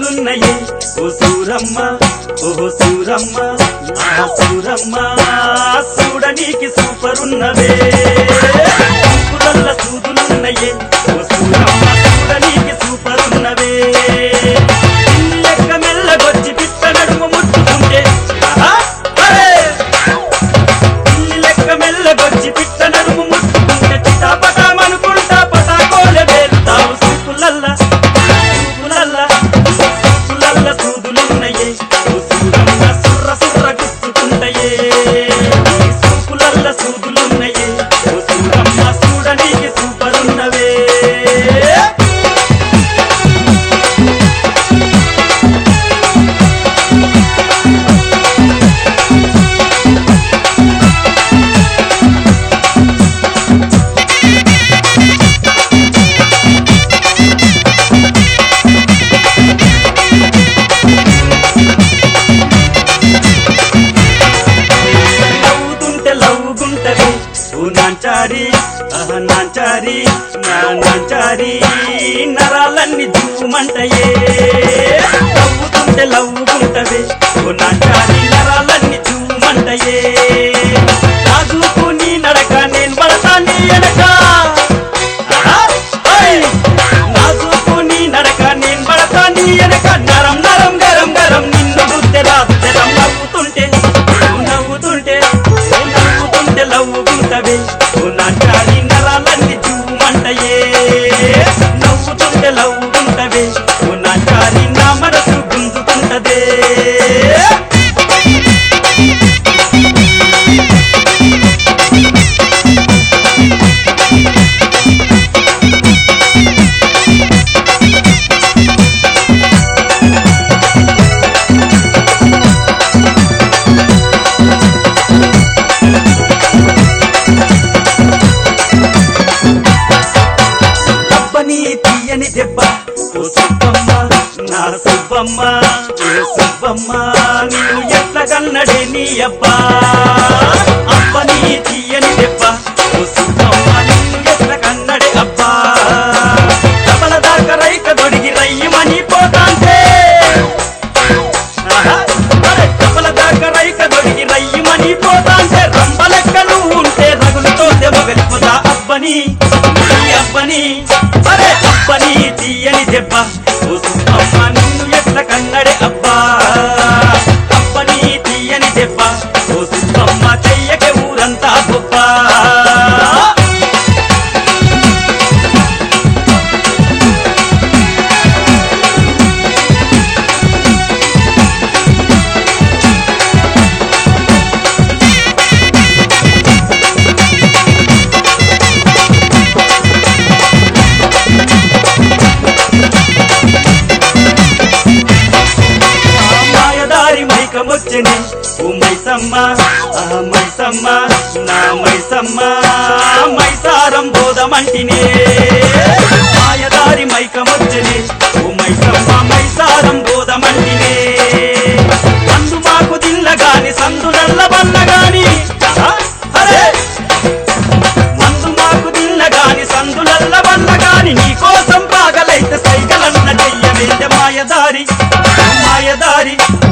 సూదులున్నయే ఓ సూరమ్మ ఓ సూరమ్మ ఆ సూరమ్మ చూడనీకి సూపర్ ఉన్నవే సూపులల్ల సూదులున్నయే ఓ సూరమ్మ చూడనీకి సూపర్ ఉన్నవే పిల్లి లెక్క మెల్లగొచ్చి పిట్ట నడుము ముట్టుకుంటే ఆహా, అరే! పిల్లి లెక్క మెల్లగొచ్చి పిట్ట నడుము ముట్టుకుంటే చిటాపటామనుకుంటా పటాకోలే వేలుతావు సూపులల్లా సూపులల్లా సూపులల్ల సూదులున్నయే ఓ సూరమ్మ సుర్ర సుర్ర గుచ్చుకుంటయే ఈ సూపులల్ల సూదులున్నయే ఓ సూరమ్మ చూడనీకి సూపరున్నవే నవ్వుతుంటే లవ్వుకుంటది ఓ నాంచారి ఆహ నాంచారి నా నాంచారి నరాలన్నీ జూమంటయే నవ్వుతుంటే లవ్వుకుంటది ఓ నాంచారి నరాలన్నీ జూమంటయే రాజుకు నీ నడక నేను పడతా నీ ఎడక ఆహా, ఓయ్! నాజుకు నీ నడక నేను పడతా నీ ఎనక నరం నరం గరం గరం నిన్ను గుర్తె రాత్రం నవ్వుతుంటే నువ్వు నవ్వుతుంటే నువ్వు నవ్వుతుంటే లవ్వుకుంటవే నువ్వు నాటాలి నరాలన్నీ చూమంటయే నవ్వుతుంటే లవ్వుకుంటవే నువ్వు నాటాలి నా మనసు గుంజుకుంటదే అబ్బని తీయని దెబ్బ ఓ సుబ్బమ్మ నా సుబ్బమ్మ ఏ సుబ్బమ్మ నీవు ఎట్ల కన్నడే నీ అబ్బా అబ్బని తీయని దెబ్బ ఓ సుబ్బమ్మ నిన్ను ఎట్ల కన్నడే అబ్బా డబల దాకా రైక దొడిగి రయ్యమని పోతాంటే ఆహా, అరే డబల దాకా రైక దొడిగి రయ్యమని పోతాంటే రంబలెక్కలు ఉంటే రగులతో దెబ్బగలిపోతా అబ్బని ఈ అబ్బని అరే అబ్బని తీయని దెబ్బ ఓ సుబ్బమ్మ నిన్ను ఎట్ల కన్నడే అబ్బా అబ్బని తీయని దెబ్బ ఓ సుబ్బమ్మ చెయ్యకే ఊరంతా గొప్ప ఆ మాయదారి మైకమొచ్చని ఓ మైసమ్మ ఆ మైసమ్మ నా మైసమ్మ మైసారం బోధమంటినే మాయదారి మైకమొచ్చని ఓ మైసమ్మ మైసారం బోధమంటినే అందు మాకు దిల్లగాని సందు నల్లబల్లగాని ఆహా, అరే మందు మాకు దిల్లగాని సందులల్ల వల్లగాని నీ కోసం పాగలైతే సైగలన్న చెయ్యవేంద మాయదారి మాయదారి